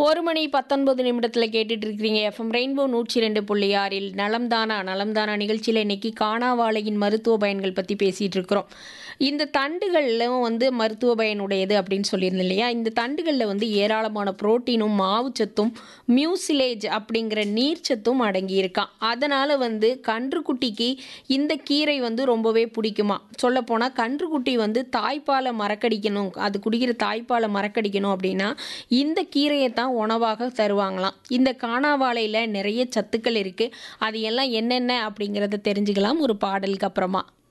ஒரு மணி பத்தொன்பது நிமிடத்தில் கேட்டுட்டு இருக்கிறீங்க எஃப்எம் ரெயின்போ நூற்றி ரெண்டு புள்ளி ஆறில் நலம்தானா நலம்தானா நிகழ்ச்சியில் இன்னைக்கு காணாவாழையின் மருத்துவ பயன்கள் பற்றி பேசிகிட்டு இருக்கிறோம் இந்த தண்டுகளிலும் வந்து மருத்துவ பயனுடையது அப்படின்னு சொல்லியிருந்தேன் இல்லையா இந்த தண்டுகளில் வந்து ஏராளமான புரோட்டீனும் மாவுச்சத்தும் மியூசிலேஜ் அப்படிங்கிற நீர்ச்சத்தும் அடங்கியிருக்கான் அதனால் வந்து கன்றுக்குட்டிக்கு இந்த கீரை வந்து ரொம்பவே பிடிக்குமா சொல்லப்போனால் கன்றுக்குட்டி வந்து தாய்ப்பாலை மறக்கடிக்கணும் அது குடிக்கிற தாய்ப்பாலை மறக்கடிக்கணும் அப்படின்னா இந்த கீரையை தான் உணவாக தருவாங்களாம் இந்த காணாவாழையில் நிறைய சத்துக்கள் இருக்குது அது எல்லாம் என்னென்ன அப்படிங்கிறத தெரிஞ்சுக்கலாம் ஒரு பாடலுக்கு அப்புறமா